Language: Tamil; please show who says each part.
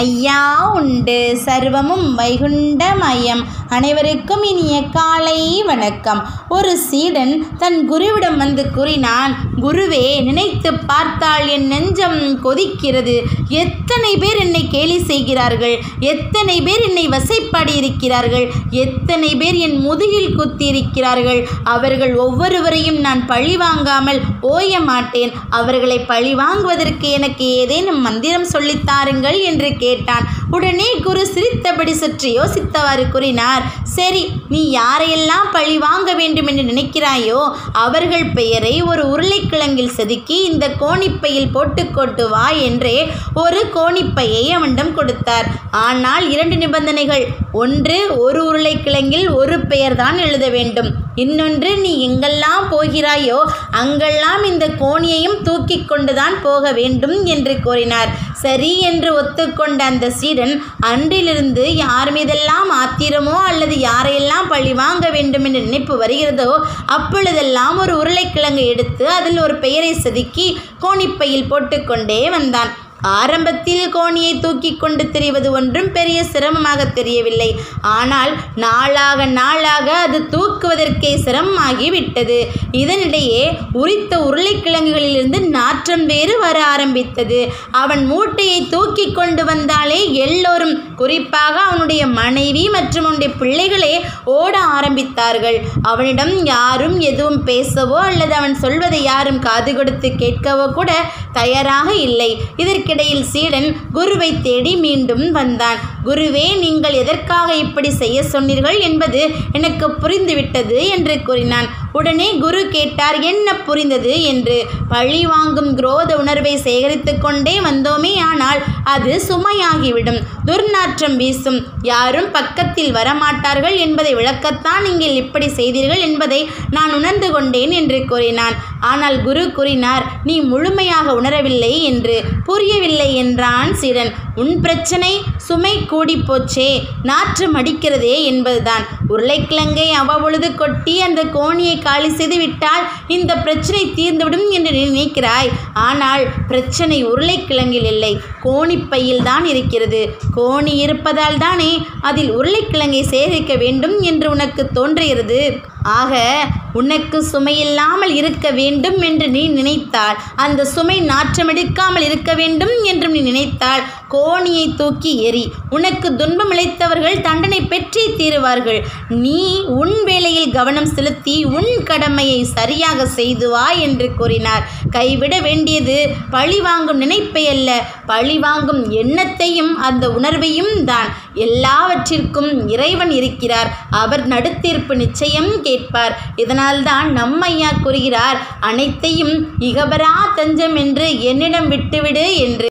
Speaker 1: ஐயா உண்டு சர்வமும் வைகுண்டமயம் அனைவருக்கும் இனிய காலை வணக்கம் ஒரு சீடன் தன் குருவிடம் வந்து கூறினான் குருவே நினைத்து பார்த்தால் என் நெஞ்சம் கொதிக்கிறது எத்தனை பேர் என்னை கேலி செய்கிறார்கள் எத்தனை பேர் என்னை வசைப்பாடி இருக்கிறார்கள் எத்தனை பேர் என் முதுகில் குத்தி இருக்கிறார்கள் அவர்கள் ஒவ்வொருவரையும் நான் பழி வாங்காமல் ஓய மாட்டேன் அவர்களை பழி வாங்குவதற்கு எனக்கு ஏதேனும் மந்திரம் சொல்லித்தாருங்கள் என்று கேட்டான் உடனே குரு சிரித்தபடி சற்று யோசித்தவாறு கூறினார் சரி நீ யாரையெல்லாம் பழி வாங்க வேண்டும் என்று நினைக்கிறாயோ அவர்கள் பெயரை ஒரு உருளைக்கிழங்கில் செதுக்கி இந்த கோணிப்பையில் போட்டுக்கொண்டு வா என்றே ஒரு கோணிப்பையை அவனிடம் கொடுத்தார் ஆனால் இரண்டு நிபந்தனைகள் ஒன்று ஒரு உருளைக்கிழங்கில் ஒரு பெயர்தான் எழுத வேண்டும் இன்னொன்று நீ எங்கெல்லாம் போகிறாயோ அங்கெல்லாம் இந்த கோணியையும் தூக்கி கொண்டுதான் போக வேண்டும் என்று கூறினார் சரி என்று ஒத்துக்கொண்ட அந்த சீடன் அன்றிலிருந்து யார் மீதெல்லாம் ஆத்திரமோ அல்லது யாரையெல்லாம் பழி வாங்க வேண்டும் என்று நினைப்பு வருகிறதோ அப்பொழுதெல்லாம் ஒரு உருளைக்கிழங்கை எடுத்து அதில் ஒரு பெயரை செதுக்கி கோணிப்பையில் போட்டுக்கொண்டே வந்தான் ஆரம்பத்தில் கோணியை தூக்கி கொண்டு திரிவது ஒன்றும் பெரிய சிரமமாக தெரியவில்லை ஆனால் நாளாக நாளாக அது தூக்குவதற்கே சிரமமாகி விட்டது இதனிடையே உரித்த உருளைக்கிழங்குகளிலிருந்து நாற்றம் வேறு வர ஆரம்பித்தது அவன் மூட்டையை தூக்கி கொண்டு வந்தாலே எல்லோரும் குறிப்பாக அவனுடைய மனைவி மற்றும் அவனுடைய பிள்ளைகளே ஓட ஆரம்பித்தார்கள் அவனிடம் யாரும் எதுவும் பேசவோ அல்லது அவன் சொல்வதை யாரும் காது கொடுத்து கேட்கவோ கூட தயாராக இல்லை இதற்கு இதற்கிடையில் சீடன் குருவை தேடி மீண்டும் வந்தான் குருவே நீங்கள் எதற்காக இப்படி செய்ய சொன்னீர்கள் என்பது எனக்கு புரிந்துவிட்டது என்று கூறினான் உடனே குரு கேட்டார் என்ன புரிந்தது என்று பழி வாங்கும் குரோத உணர்வை சேகரித்து கொண்டே வந்தோமே ஆனால் அது சுமையாகிவிடும் துர்நாற்றம் வீசும் யாரும் பக்கத்தில் வரமாட்டார்கள் என்பதை விளக்கத்தான் நீங்கள் இப்படி செய்தீர்கள் என்பதை நான் உணர்ந்து கொண்டேன் என்று கூறினான் ஆனால் குரு கூறினார் நீ முழுமையாக உணரவில்லை என்று புரியவில்லை என்றான் சீடன் உன் பிரச்சனை சுமை கூடி போச்சே நாற்றம் அடிக்கிறதே என்பதுதான் உருளைக்கிழங்கை அவ்வப்பொழுது கொட்டி அந்த கோணியை காலி செய்து விட்டால் இந்த பிரச்சனை தீர்ந்துவிடும் என்று நினைக்கிறாய் ஆனால் பிரச்சனை உருளைக்கிழங்கில் இல்லை கோணிப்பையில் தான் இருக்கிறது கோணி இருப்பதால் தானே அதில் உருளைக்கிழங்கை சேகரிக்க வேண்டும் என்று உனக்கு தோன்றுகிறது ஆக உனக்கு சுமையில்லாமல் இருக்க வேண்டும் என்று நீ நினைத்தால் அந்த சுமை நாற்றமெடுக்காமல் இருக்க வேண்டும் என்றும் நீ நினைத்தால் கோணியை தூக்கி எறி உனக்கு துன்பம் இழைத்தவர்கள் தண்டனை பெற்றே தீருவார்கள் நீ உன் வேலையில் கவனம் செலுத்தி உன் கடமையை சரியாக செய்து வா என்று கூறினார் கைவிட வேண்டியது பழி வாங்கும் நினைப்பை அல்ல பழி வாங்கும் எண்ணத்தையும் அந்த உணர்வையும் தான் எல்லாவற்றிற்கும் இறைவன் இருக்கிறார் அவர் நடுத்தீர்ப்பு நிச்சயம் கேட்பார் இதனால்தான் நம்மையா கூறுகிறார் அனைத்தையும் இகபரா தஞ்சம் என்று என்னிடம் விட்டுவிடு என்று